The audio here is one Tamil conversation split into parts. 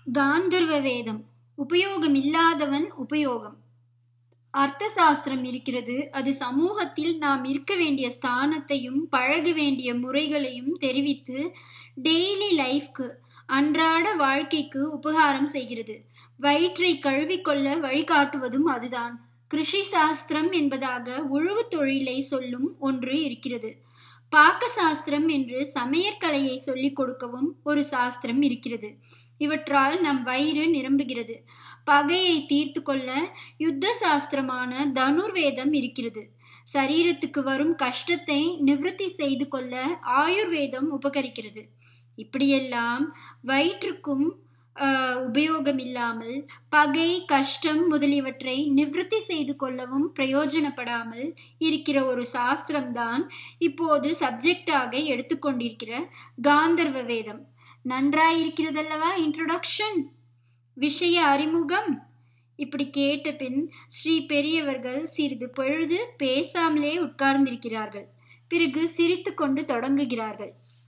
காந்தர்வ வேதம் உபயோகமில்லாதவன் உபயோகம் அர்த்த சாஸ்திரம் இருக்கிறது அது சமூகத்தில் நாம் இருக்க வேண்டிய ஸ்தானத்தையும் பழக வேண்டிய முறைகளையும் தெரிவித்து டெய்லி லைஃப்க்கு அன்றாட வாழ்க்கைக்கு உபகாரம் செய்கிறது வயிற்றை கழுவிக்கொள்ள வழிகாட்டுவதும் அதுதான் கிருஷி சாஸ்திரம் என்பதாக உழவு தொழிலை சொல்லும் ஒன்று இருக்கிறது பாக்க சாஸ்திரம் என்று சமையற்கலையை சொல்லிக் கொடுக்கவும் ஒரு சாஸ்திரம் இருக்கிறது இவற்றால் நம் வயிறு நிரம்புகிறது பகையை தீர்த்து கொள்ள யுத்த சாஸ்திரமான தனுர்வேதம் இருக்கிறது சரீரத்துக்கு வரும் கஷ்டத்தை நிவர்த்தி செய்து கொள்ள ஆயுர்வேதம் உபகரிக்கிறது இப்படியெல்லாம் வயிற்றுக்கும் உபயோகம் இல்லாமல் பகை கஷ்டம் முதலியவற்றை நிவர்த்தி செய்து கொள்ளவும் பிரயோஜனப்படாமல் இருக்கிற ஒரு சாஸ்திரம்தான் இப்போது சப்ஜெக்டாக எடுத்துக்கொண்டிருக்கிற காந்தர்வ வேதம் நன்றாயிருக்கிறதல்லவா இன்ட்ரோடக்ஷன் விஷய அறிமுகம் இப்படி கேட்ட பின் ஸ்ரீ பெரியவர்கள் சிறிது பொழுது பேசாமலே உட்கார்ந்திருக்கிறார்கள் பிறகு சிரித்து கொண்டு தொடங்குகிறார்கள்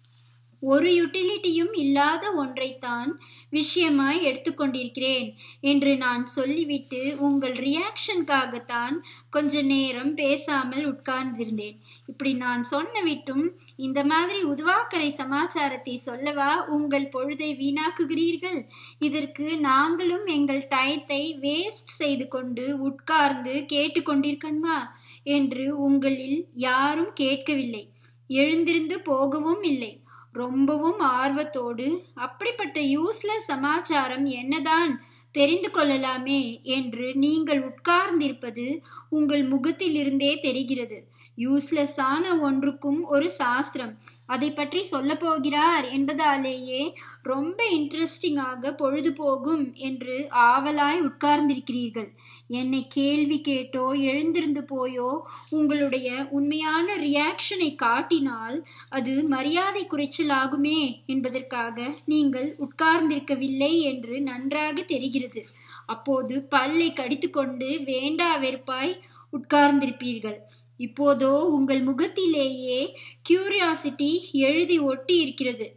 ஒரு யுட்டிலிட்டியும் இல்லாத ஒன்றைத்தான் விஷயமாய் எடுத்துக்கொண்டிருக்கிறேன் என்று நான் சொல்லிவிட்டு உங்கள் ரியாக்ஷனுக்காகத்தான் கொஞ்ச நேரம் பேசாமல் உட்கார்ந்திருந்தேன் இப்படி நான் சொன்ன விட்டும் இந்த மாதிரி உதுவாக்கரை சமாச்சாரத்தை சொல்லவா உங்கள் பொழுதை வீணாக்குகிறீர்கள் இதற்கு நாங்களும் எங்கள் டயத்தை வேஸ்ட் செய்து கொண்டு உட்கார்ந்து கேட்டுக்கொண்டிருக்கணுமா என்று உங்களில் யாரும் கேட்கவில்லை எழுந்திருந்து போகவும் இல்லை ரொம்பவும் ஆர்வத்தோடு அப்படிப்பட்ட யூஸ்லெஸ் சமாச்சாரம் என்னதான் தெரிந்து கொள்ளலாமே என்று நீங்கள் உட்கார்ந்திருப்பது உங்கள் முகத்திலிருந்தே தெரிகிறது யூஸ்லெஸ்ஸான ஒன்றுக்கும் ஒரு சாஸ்திரம் அதை பற்றி சொல்ல போகிறார் என்பதாலேயே ரொம்ப இன்ட்ரெஸ்டிங்காக பொழுது போகும் என்று ஆவலாய் உட்கார்ந்திருக்கிறீர்கள் என்னை கேள்வி கேட்டோ எழுந்திருந்து போயோ உங்களுடைய உண்மையான ரியாக்ஷனை காட்டினால் அது மரியாதை குறைச்சலாகுமே என்பதற்காக நீங்கள் உட்கார்ந்திருக்கவில்லை என்று நன்றாக தெரிகிறது அப்போது பல்லை கடித்துக்கொண்டு வேண்டா வெறுப்பாய் உட்கார்ந்திருப்பீர்கள் இப்போதோ உங்கள் முகத்திலேயே கியூரியாசிட்டி எழுதி ஒட்டி இருக்கிறது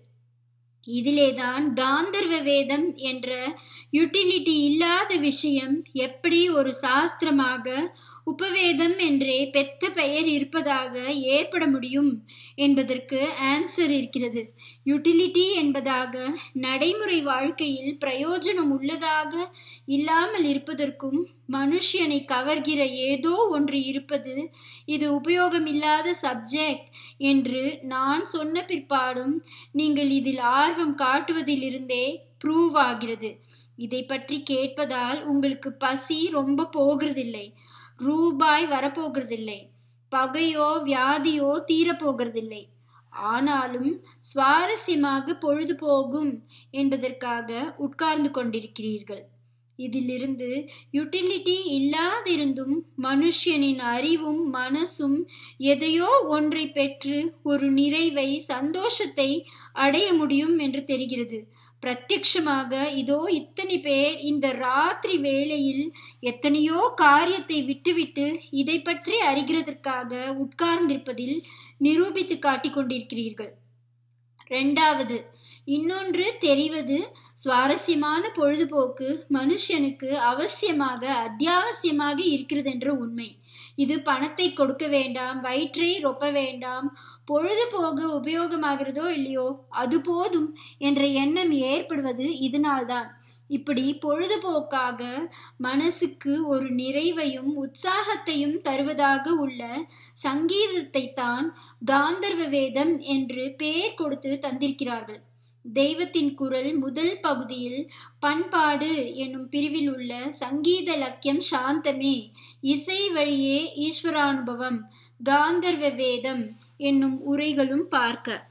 இதிலேதான் காந்தர்வ வேதம் என்ற யுட்டிலிட்டி இல்லாத விஷயம் எப்படி ஒரு சாஸ்திரமாக உபவேதம் என்றே பெத்த பெயர் இருப்பதாக ஏற்பட முடியும் என்பதற்கு ஆன்சர் இருக்கிறது யுட்டிலிட்டி என்பதாக நடைமுறை வாழ்க்கையில் பிரயோஜனம் உள்ளதாக இல்லாமல் இருப்பதற்கும் மனுஷனை கவர்கிற ஏதோ ஒன்று இருப்பது இது உபயோகமில்லாத சப்ஜெக்ட் என்று நான் சொன்ன பிற்பாடும் நீங்கள் இதில் ஆர்வம் காட்டுவதிலிருந்தே ப்ரூவ் ஆகிறது இதை பற்றி கேட்பதால் உங்களுக்கு பசி ரொம்ப போகிறதில்லை ரூபாய் வரப்போகிறதில்லை பகையோ வியாதியோ தீரப்போகிறதில்லை ஆனாலும் சுவாரஸ்யமாக பொழுது போகும் என்பதற்காக உட்கார்ந்து கொண்டிருக்கிறீர்கள் இதிலிருந்து யுட்டிலிட்டி இல்லாதிருந்தும் மனுஷனின் அறிவும் மனசும் எதையோ ஒன்றை பெற்று ஒரு நிறைவை சந்தோஷத்தை அடைய முடியும் என்று தெரிகிறது பிரத்யக்ஷமாக இதோ இத்தனை பேர் இந்த ராத்திரி வேளையில் எத்தனையோ காரியத்தை விட்டுவிட்டு இதை பற்றி அறிகிறதற்காக உட்கார்ந்திருப்பதில் நிரூபித்து காட்டிக் கொண்டிருக்கிறீர்கள் ரெண்டாவது இன்னொன்று தெரிவது சுவாரஸ்யமான பொழுதுபோக்கு மனுஷனுக்கு அவசியமாக அத்தியாவசியமாக இருக்கிறது என்ற உண்மை இது பணத்தை கொடுக்க வேண்டாம் வயிற்றை ரொப்ப வேண்டாம் பொழுதுபோக உபயோகமாகிறதோ இல்லையோ அது போதும் என்ற எண்ணம் ஏற்படுவது இதனால்தான் இப்படி பொழுதுபோக்காக மனசுக்கு ஒரு நிறைவையும் உற்சாகத்தையும் தருவதாக உள்ள சங்கீதத்தை தான் காந்தர்வ வேதம் என்று பெயர் கொடுத்து தந்திருக்கிறார்கள் தெய்வத்தின் குரல் முதல் பகுதியில் பண்பாடு என்னும் பிரிவில் உள்ள சங்கீத லக்கியம் சாந்தமே இசை வழியே ஈஸ்வரானுபவம் காந்தர்வ வேதம் என்னும் உரைகளும் பார்க்க